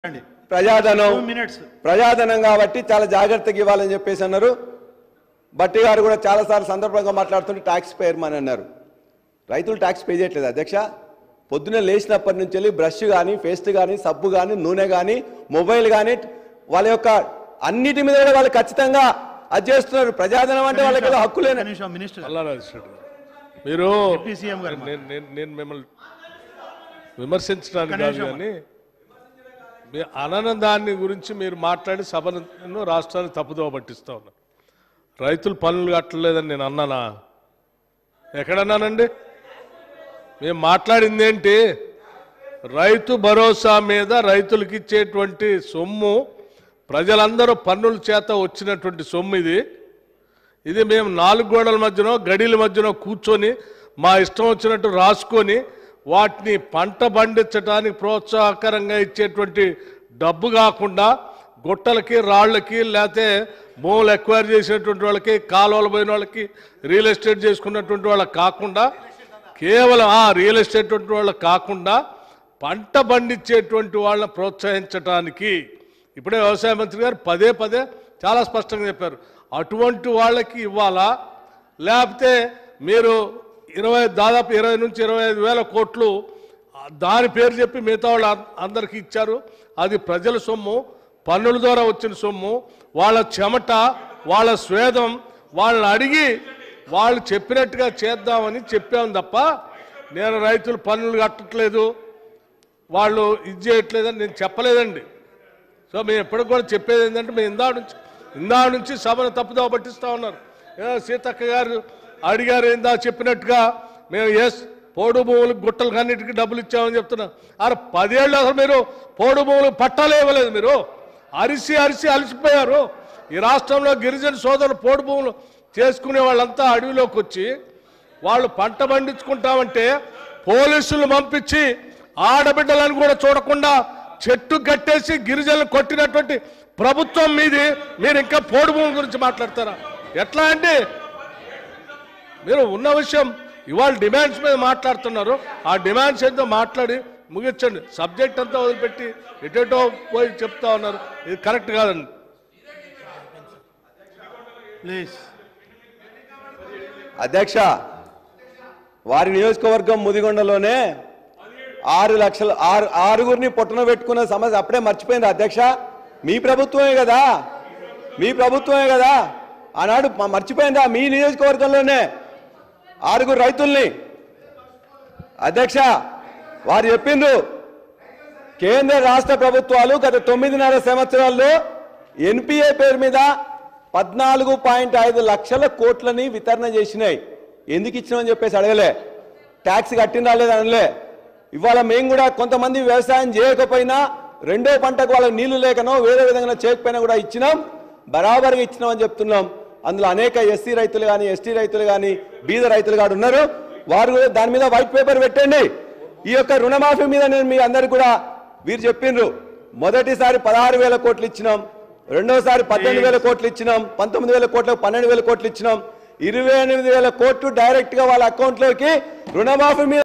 అండి ప్రజాధనం Two minutes. ప్రజాధనం కాబట్టి చాలా జాగ్రత్తగా ఇవ్వాలని చెప్పేసి అన్నారు బట్టి గారు కూడా చాలాసార్లు సందర్భంగా మాట్లాడుతుంటే ట్యాక్స్ పేయర్ అని అన్నారు రైతులు ట్యాక్స్ పే చేయట్లేదు అధ్యక్ష పొద్దున్న లేచినప్పటి నుంచి వెళ్ళి బ్రష్ కానీ పేస్ట్ కానీ సబ్బు కానీ నూనె కానీ మొబైల్ కానీ వాళ్ళ యొక్క అన్నిటి మీద కూడా వాళ్ళు ఖచ్చితంగా అది చేస్తున్నారు ప్రజాధనం అంటే వాళ్ళకి ఏదో హక్కు లేని ఒక్క నిమిషం మినిస్టర్ అల్లారాజు మీరు డిప్యూటీ సీఎం గారు నేను నేను నేను మిమ్మల్ని విమర్శించడానికి ఒక్క కాదు నిమిషం. కానీ మీ అననందాన్ని గురించి మీరు మాట్లాడి సభను రాష్ట్రాన్ని తప్పుదోవ పట్టిస్తా ఉన్నారు రైతులు పనులు కట్టలేదని నేను అన్నానా ఎక్కడన్నానండి మేము మాట్లాడింది ఏంటి రైతు భరోసా మీద రైతులకు ఇచ్చేటువంటి సొమ్ము ప్రజలందరూ పన్నుల చేత వచ్చినటువంటి సొమ్ము ఇది ఇది మేము నాలుగు గోడల మధ్యనో గడిల మధ్యనో కూర్చొని మా ఇష్టం వచ్చినట్టు రాసుకొని వాటిని పంట పండించడానికి ప్రోత్సాహకరంగా ఇచ్చేటువంటి డబ్బు కాకుండా గుట్టలకి రాళ్ళకి లేకపోతే భూములు ఎక్వైర్ చేసినటువంటి వాళ్ళకి కాలువలు పోయిన వాళ్ళకి రియల్ ఎస్టేట్ చేసుకున్నటువంటి వాళ్ళకి కాకుండా కేవలం ఆ రియల్ ఎస్టేట్ వాళ్ళకి కాకుండా పంట పండించేటువంటి వాళ్ళని ప్రోత్సహించడానికి ఇప్పుడే వ్యవసాయ మంత్రి గారు పదే పదే చాలా స్పష్టంగా చెప్పారు అటువంటి వాళ్ళకి ఇవ్వాలా లేకపోతే మీరు ఇరవై దాదాపు ఇరవై నుంచి ఇరవై ఐదు వేల కోట్లు ఆ, దాని పేరు చెప్పి మిగతా వాళ్ళు అం- అందరికీ ఇచ్చారు అది ప్రజల సొమ్ము పన్నుల ద్వారా వచ్చిన సొమ్ము వాళ్ళ చెమట వాళ్ళ స్వేదం వాళ్ళని అడిగి వాళ్ళు చెప్పినట్టుగా చేద్దామని చెప్పాము తప్ప నేను రైతులు పన్నులు కట్టట్లేదు వాళ్ళు ఇది చేయట్లేదని నేను చెప్పలేదండి సో మేము ఎప్పటికి కూడా చెప్పేది ఏంటంటే మేము ఇందా నుంచి ఇందా నుంచి సభను తప్పుదోవ పట్టిస్తా ఉన్నారు ఏదో సీతక్క గారు అడిగారు ఇందా చెప్పినట్టుగా మేము ఎస్ పోడు భూములు గుట్టలకు అన్నిటికీ డబ్బులు ఇచ్చామని చెప్తున్నాం అరే పదేళ్ళు అసలు మీరు పోడు భూములు పట్టాలే ఇవ్వలేదు మీరు అరిసి అరిసి అలసిపోయారు ఈ రాష్ట్రంలో గిరిజన సోదరులు పోడు భూములు చేసుకునే వాళ్ళంతా అడవిలోకి వచ్చి వాళ్ళు పంట పండించుకుంటామంటే పోలీసులు పంపించి ఆడబిడ్డలను కూడా చూడకుండా చెట్టు కట్టేసి గిరిజనులు కొట్టినటువంటి ప్రభుత్వం మీది మీరు ఇంకా పోడు భూమి గురించి మాట్లాడతారా ఎట్లా అంటే మీరు ఉన్న విషయం ఇవాళ డిమాండ్స్ మీద మాట్లాడుతున్నారు ఆ డిమాండ్స్ ఏంటో మాట్లాడి ముగించండి సబ్జెక్ట్ అంతా వదిలిపెట్టి ఎటేటో పోయి చెప్తా ఉన్నారు ఇది కరెక్ట్ కాదండి ప్లీజ్ అధ్యక్ష వారి నియోజకవర్గం ముదిగొండలోనే ఆరు లక్షల ఆరు ఆరుగురిని పొట్టన పెట్టుకున్న సమస్య అప్పుడే మర్చిపోయింది అధ్యక్ష మీ ప్రభుత్వమే కదా మీ ప్రభుత్వమే కదా ఆనాడు మ- మర్చిపోయిందా మీ నియోజకవర్గంలోనే ఆరుగురు రైతుల్ని అధ్యక్ష వారు చెప్పిండ్రు కేంద్ర రాష్ట్ర ప్రభుత్వాలు గత తొమ్మిదిన్నర సంవత్సరాల్లో ఎన్పిఏ పేరు మీద పద్నాలుగు పాయింట్ ఐదు లక్షల కోట్లని వితరణ చేసినాయి ఎందుకు ఇచ్చినామని చెప్పేసి అడగలే ట్యాక్స్ కట్టిన లేదా అనలే ఇవాళ మేము కూడా కొంతమంది వ్యవసాయం చేయకపోయినా రెండో పంటకు వాళ్ళకి నీళ్లు లేకనో వేరే విధంగా చేయకపోయినా కూడా ఇచ్చినాం బరాబర్గా ఇచ్చినామని చెప్తున్నాం అందులో అనేక ఎస్సీ రైతులు కానీ ఎస్టీ రైతులు కానీ బీద రైతులు కానీ ఉన్నారు వారు కూడా దాని మీద వైట్ పేపర్ పెట్టండి ఈ యొక్క రుణమాఫీ మీద నేను మీ అందరికి కూడా వీరు చెప్పిండ్రు మొదటిసారి పదహారు వేల కోట్లు ఇచ్చినాం రెండోసారి పద్దెనిమిది వేల కోట్లు ఇచ్చినాం పంతొమ్మిది వేల కోట్లకు పన్నెండు వేల కోట్లు ఇచ్చినాం ఇరవై ఎనిమిది వేల కోట్లు డైరెక్ట్ గా వాళ్ళ అకౌంట్లోకి రుణమాఫీ మీద